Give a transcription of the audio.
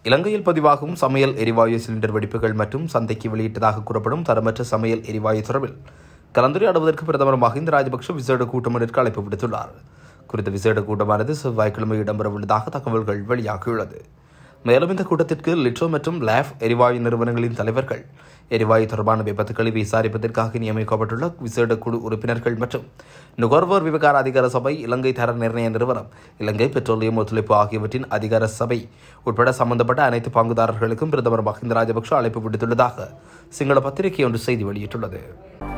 இலங்கையில் பதிவாகும் சமையல் எரிவாயு சிலிண்டர் வெடிப்புகள் மற்றும் சந்தைக்கு வெளியிட்டதாக கூறப்படும் தரமற்ற சமையல் எரிவாயு தொடர்பில் கலந்துரையாடுவதற்கு பிரதமர் மஹிந்த ராஜபக்ஷ விசேட கூட்டம் ஒன்றிற்கு அழைப்பு விடுத்துள்ளார் குறித்த விசேட கூட்டமானது செவ்வாய்க்கிழமை இடம்பெறவுள்ளதாக தகவல்கள் வெளியாகியுள்ளது மேலும் இந்த கூட்டத்திற்கு லிட்ரோ மற்றும் லேப் எரிவாயு நிறுவனங்களின் தலைவர்கள் எரிவாயு தொடர்பான விபத்துக்களை விசாரிப்பதற்காக நியமிக்கப்பட்டுள்ள விசேட குழு உறுப்பினர்கள் மற்றும் நுகர்வோர் விவகார அதிகார சபை இலங்கை தர நிர்ணய நிறுவனம் இலங்கை பெட்ரோலியம் ஒத்துழைப்பு ஆகியவற்றின் அதிகார சபை உட்பட சம்பந்தப்பட்ட அனைத்து பங்குதாரர்களுக்கும் பிரதமர் மஹிந்த ராஜபக்ஷ அழைப்பு விடுத்துள்ளதாக சிங்கள பத்திரிகை ஒன்று செய்தி வெளியிட்டுள்ளது